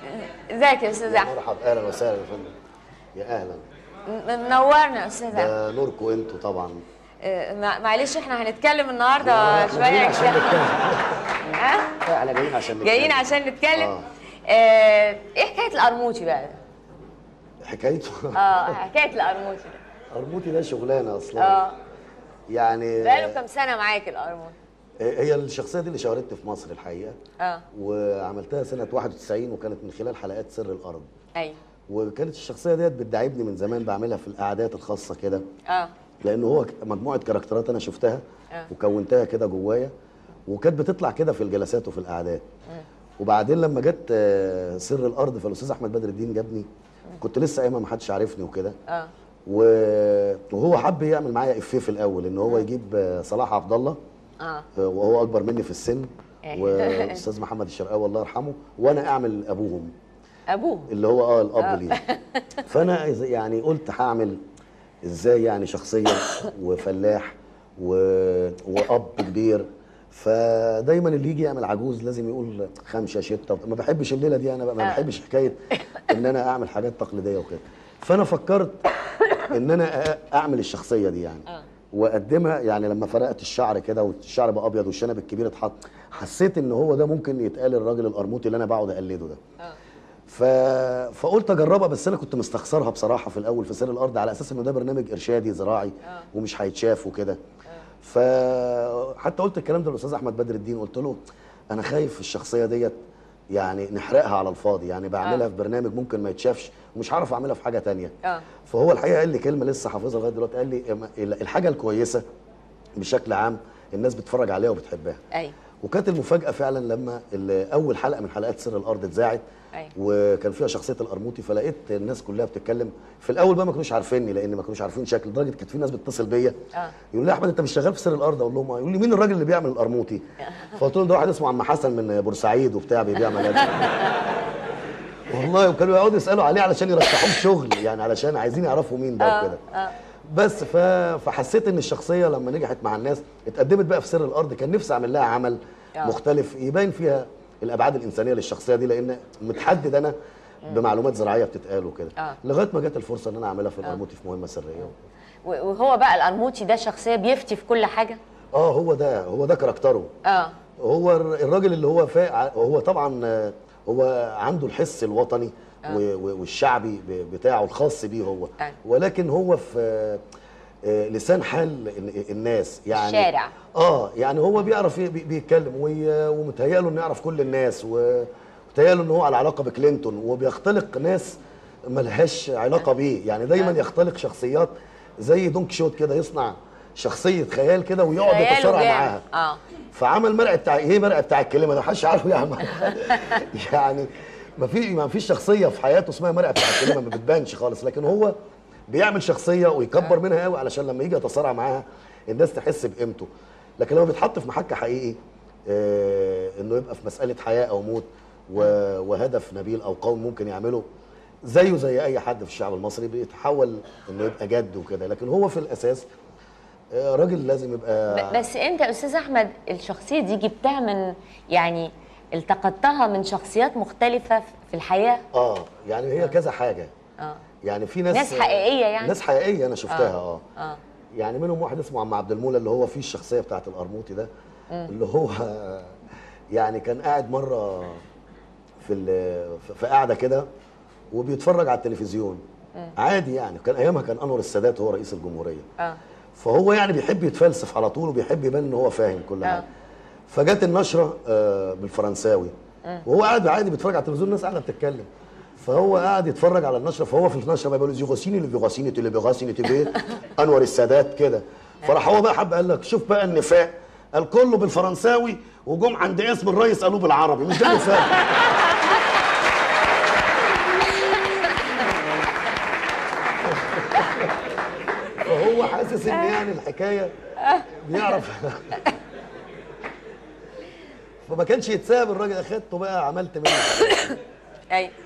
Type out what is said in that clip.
ازيك يا استاذ يا احمد مرحبا اهلا وسهلا يا فندم يا اهلا م- منورنا يا استاذ احمد ده نوركم انتوا طبعا آه، مع- معلش احنا هنتكلم النهارده احنا جايين شويه عشان كده. نتكلم ها احنا جايين عشان نتكلم. جايين عشان نتكلم آه. آه، ايه حكايه القرموطي بقى حكايته اه حكايه القرموطي قرموطي ده شغلانه اصلا اه يعني بقاله كام سنه معاك القرموطي هي الشخصيه دي اللي شهرتني في مصر الحقيقه اه وعملتها سنه 91 وكانت من خلال حلقات سر الارض ايوه وكانت الشخصيه ديت بتداعبني من زمان بعملها في القعدات الخاصه كده اه لان هو مجموعه كاركترات انا شفتها آه. وكونتها كده جوايا وكانت بتطلع كده في الجلسات وفي القعدات وبعدين لما جت آه، سر الارض فالاستاذ احمد بدر الدين جابني كنت لسه ايما ما حدش عارفني وكده اه و- وهو حب يعمل معايا افيه في الاول ان هو يجيب آه، صلاح عبد الله اه آه، وهو اكبر مني في السن أيوة. والاستاذ محمد الشرقاوي الله يرحمه وانا اعمل ابوهم ابوه اللي هو اه الاب ليه فانا إذا- يعني قلت هعمل ازاي يعني شخصيه وفلاح و... واب كبير فدايما اللي يجي يعمل عجوز لازم يقول خمسه شته ما بحبش الليله دي انا بقى ما آه. بحبش حكايه ان انا اعمل حاجات تقليديه وكده فانا فكرت ان انا أ- اعمل الشخصيه دي يعني آه. واقدمها يعني لما فرقت الشعر كده والشعر بقى ابيض والشنب الكبير اتحط حسيت ان هو ده ممكن يتقال الراجل القرموطي اللي انا بقعد اقلده ده اه ف... فقلت اجربها بس انا كنت مستخسرها بصراحه في الاول في سر الارض على اساس انه ده برنامج ارشادي زراعي آه. ومش هيتشاف وكده فحتى قلت الكلام ده للاستاذ احمد بدر الدين قلت له انا خايف الشخصيه ديت يعني نحرقها على الفاضي يعني بعملها آه. في برنامج ممكن ما يتشافش ومش هعرف اعملها في حاجه تانية اه فهو الحقيقه قال لي كلمه لسه حافظها لغايه دلوقتي قال لي الحاجه الكويسه بشكل عام الناس بتتفرج عليها وبتحبها ايوه وكانت المفاجاه فعلا لما ال- اول حلقه من حلقات سر الارض اتذاعت أيوة. وكان فيها شخصيه القرموطي فلقيت الناس كلها بتتكلم في الاول بقى ما كانوش عارفيني لان ما كانوش عارفين شكل لدرجه كانت في ناس بتتصل بيا آه. يقول لي يا احمد انت مش شغال في سر الارض اقول لهم آه. يقول لي مين الراجل اللي بيعمل القرموطي فقلت لهم ده واحد اسمه عم حسن من بورسعيد وبتاع بيبيع ملابس والله وكانوا يقعدوا يسالوا عليه علشان يرشحوه شغل يعني علشان عايزين يعرفوا مين ده وكده اه بس ف... فحسيت ان الشخصيه لما نجحت مع الناس اتقدمت بقى في سر الارض كان نفسي اعمل لها عمل آه. مختلف يبين فيها الابعاد الانسانيه للشخصيه دي لان متحدد انا بمعلومات زراعيه بتتقال وكده آه. لغايه ما جت الفرصه ان انا اعملها في القرموطي في مهمه سريه و- وهو بقى القرموطي ده شخصيه بيفتي في كل حاجه اه هو ده هو ده كاركتره اه هو الر- الراجل اللي هو فا هو طبعا آه، هو عنده الحس الوطني و- و- والشعبي ب- بتاعه الخاص بيه هو أيوة. ولكن هو في آه، آه، لسان حال ال- الناس يعني الشارع. اه يعني هو بيعرف ي- بي- بيتكلم وي- ومتهيأله انه يعرف كل الناس ومتهيأله ان هو على علاقه بكلينتون وبيختلق ناس ملهاش علاقه بيه يعني دايما آه. يختلق شخصيات زي دون كيشوت كده يصنع شخصيه خيال كده ويقعد خياله يتصارع جامد. معاها اه فعمل مرق بتاع ايه مرق بتاع الكلمه ده محدش عارفه يعمل يعني ما في ما فيش شخصيه في حياته اسمها مرق بتاع الكلمه ما بتبانش خالص لكن هو بيعمل شخصيه ويكبر منها قوي علشان لما يجي يتصارع معاها الناس تحس بقيمته لكن لما بيتحط في محك حقيقي آه انه يبقى في مساله حياه او موت و- وهدف نبيل او قوم ممكن يعمله زيه زي اي حد في الشعب المصري بيتحول انه يبقى جد وكده لكن هو في الاساس آه، راجل لازم يبقى ب- بس انت يا استاذ احمد الشخصيه دي جبتها من يعني التقطتها من شخصيات مختلفه في الحياه اه يعني هي كذا حاجه اه يعني في ناس ناس حقيقية يعني؟ ناس حقيقيه انا شفتها اه, اه يعني منهم واحد اسمه عم عبد المولى اللي هو فيه الشخصيه بتاعت القرموطي ده اللي هو يعني كان قاعد مره في ال- في- في قاعده كده وبيتفرج على التلفزيون عادي يعني كان ايامها كان انور السادات هو رئيس الجمهوريه اه فهو يعني بيحب يتفلسف على طول وبيحب يبان ان هو فاهم كل آه. حاجه فجت النشره آه، بالفرنساوي وهو قاعد عادي بيتفرج على التلفزيون الناس قاعده بتتكلم فهو قاعد يتفرج على النشره فهو في النشره بقى بيقول زيغوسيني لفيغوسيني تلفيغوسيني تبي انور السادات كده فراح هو بقى حب قال لك شوف بقى النفاق قال كله بالفرنساوي وجم عند اسم الرئيس قالوه بالعربي مش ده النفاق فهو حاسس ان يعني الحكايه بيعرف فما كانش يتساب الراجل اخدته بقى عملت منه ايوه